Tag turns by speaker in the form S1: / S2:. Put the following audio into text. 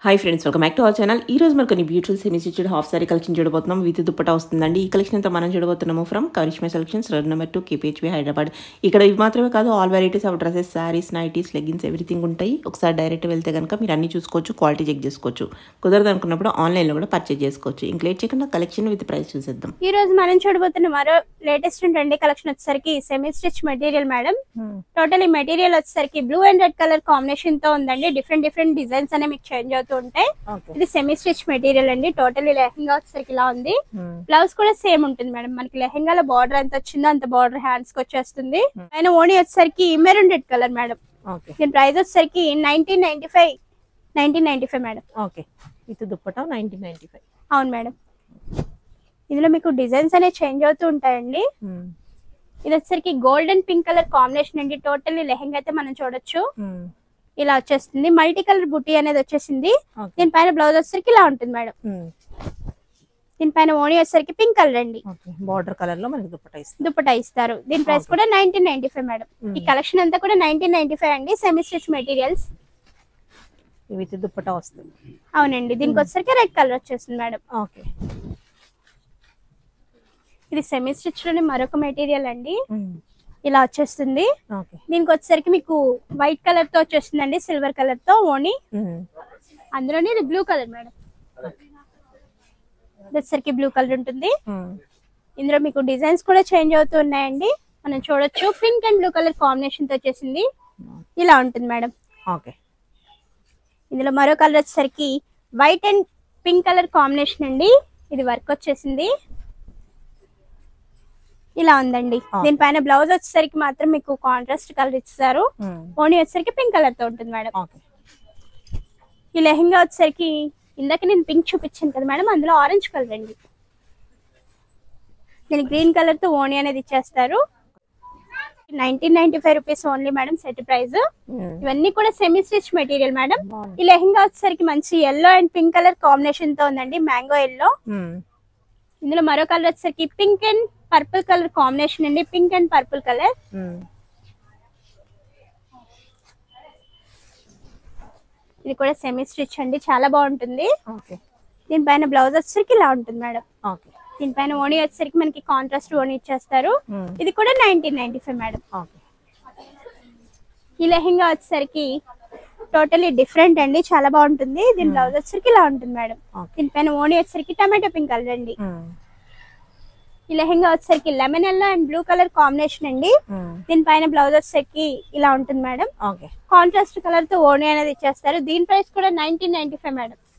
S1: Hi friends welcome back to our channel ఈ రోజు మనకు కొన్ని beautiful semi stitched half sari collection చూడబోతున్నాం విత్ దుప్పటా వస్తుందండి ఈ కలెక్షన్ అంతా మనం చూడబోతున్నాము from Karishma selections road number two KPHB Hyderabad ఇక్కడ ఇవి మాత్రమే కాదు all varieties of dresses saris nighties leggings everything ఉంటాయి ఒకసారి డైరెక్ట్ వెళ్తే కనుక మీరు అన్ని చూసుకోవచ్చు క్వాలిటీ చెక్ చేసుకోవచ్చు కుదరదు అనుకున్నప్పుడు ఆన్లైన్లో కూడా పర్చేజ్ చేసుకోవచ్చు ఇంక లేట్ చేయకుండా కలెక్షన్ విత్ ప్రైస్ చూసేద్దాం
S2: ఈ రోజు మనం చూడబోతున్న మరో లేటెస్ట్ ట్రెండీ కలెక్షన్ వచ్చేసరికి semi stitch material madam total ఈ మెటీరియల్ వచ్చేసరికి blue and red colour combination తో ఉందండి డిఫరెంట్ డిఫరెంట్ డిజైన్స్ అనేవి మీకు చేంజ్ అవుతూ ఉంటాయి ఇది సెమీ స్టిచ్ మెటీరియల్ అండి టోటల్ లెహంగా వచ్చేసరికి ఇలా ఉంది బ్లౌజ్ కూడా సేమ్ ఉంటుంది మేడం మనకి లెహంగాలో బార్డర్ ఎంత వచ్చిందో అంత బార్డర్ హ్యాండ్స్ కి వచ్చేస్తుంది ఆయన ఓణి వచ్చేసరికి maroon red colour madam
S3: okay
S2: దీని ప్రైస్ వచ్చేసరికి nineteen ninety five nineteen ninety five madam
S3: okay with dupatta nineteen ninety five
S2: అవును మేడం ఇందులో మీకు డిజైన్స్ అనేవి చేంజ్ అవుతూ ఉంటాయండి ఇది వచ్చేసరికి gold and pink colour combination అండి టోటల్ లెహంగా అయితే మనం చూడొచ్చు ఇలా వచ్చేస్తుంది మల్టీ కలర్ బుటీ అనేది వచ్చేసింది
S3: ఓకే
S2: దీనిపైన బ్లౌజ్ వచ్చేసరికి ఇలా ఉంటుంది మేడం దీనిపైన ఓణి వచ్చేసరికి పింక్ కలర్ అండి
S3: ఓకే బార్డర్ కలర్ లో మనకి దుప్పటా ఇస్తుంది
S2: దుపట్టా ఇస్తారు దీని ప్రైస్ కూడా నైన్టీన్ నైన్టీ ఫైవ్ మేడం ఈ కలెక్షన్ అంతా కూడా నైన్టీన్ నైన్టీ ఫైవ్ అండి semi stitch materials
S3: with dupatta వస్తుంది
S2: అవునండి దీనికి వచ్చేసరికి రెడ్ కలర్ వచ్చేస్తుంది మేడం
S3: ఓకే
S2: ఇది సెమీ స్టిచ్ లోని మరొక మెటీరియల్ అండి ఇలా వచ్చేస్తుంది
S3: ఓకే
S2: దీనికి వచ్చేసరికి మీకు వైట్ కలర్ తో వచ్చేస్తుందండి సిల్వర్ కలర్ తో ఓణి అందులోనే ఇది బ్లూ కలర్ మేడం ఇది వచ్చేసరికి బ్లూ కలర్ ఉంటుంది ఇందులో మీకు డిజైన్స్ కూడా చేంజ్ అవుతూ ఉన్నాయండి మనం చూడొచ్చు pink and blue colour combination తో వచ్చేసింది ఇలా ఉంటుంది మేడం
S3: ఓకే
S2: ఇందులో మరో కలర్ వచ్చేసరికి white and pink colour combination అండి ఇది వర్క్ వచ్చేసింది ఇలా ఉందండి దీనిపైన బ్లౌజ్ వచ్చేసరికి మాత్రం మీకు కాంట్రాస్ట్ కలర్ ఇచ్చారు ఓణి వచ్చేసరికి పింక్ కలర్ తో ఉంటుంది మేడం
S3: ఓకే
S2: ఈ లెహంగా వచ్చేసరికి ఇందాక నేను పింక్ చూపించాను కదా మేడం అందులో ఆరెంజ్ కలర్ అండి నేను గ్రీన్ కలర్ తో ఓణి అనేది ఇచ్చేస్తారు nineteen ninety five rupees only madam set price ఇవన్నీ కూడా సెమీ స్టిచ్ మెటీరియల్ మేడం
S3: బాగుంది.
S2: ఈ లెహంగా వచ్చేసరికి మంచి yellow and pink colour combination తో ఉందండి మ్యాంగో ఎల్లో ఇందులో మరో కలర్ వచ్చేసరికి pink and purple colour combination అండి పింక్ అండ్ పర్పుల్ కలర్ ఇది కూడా సెమీ స్టిచ్ అండి చాలా బాగుంటుంది
S3: ఓకే
S2: దీనిపైన బ్లౌజ్ వచ్చేసరికి ఇలా ఉంటుంది మేడం
S3: ఓకే
S2: దీనిపైన ఓణి వచ్చేసరికి మనకి కాంట్రాస్ట్ ఓణి ఇచ్చేస్తారు ఇది కూడా nineteen ninety five madam
S3: okay
S2: ఈ లెహంగా వచ్చేసరికి టోటలీ డిఫరెంట్ అండి చాలా బాగుంటుంది దీని బ్లౌజ్ వచ్చేసరికి ఇలా ఉంటుంది మేడం
S3: ఓకే
S2: దీనిపైన ఓణి వచ్చేసరికి టమాటో పింక్ కలర్ అండి ఈ లెహంగా వచ్చేసరికి lemon yellow and blue colour combination అండి దీనిపైన బ్లౌజ్ వచ్చేసరికి ఇలా ఉంటుంది మేడం
S3: ఓకే
S2: కాంట్రాస్ట్ కలర్ తో ఓణి అనేది ఇచ్చేస్తారు దీని ప్రైస్ కూడా నైన్టీన్ నైన్టీ ఫైవ్ మేడం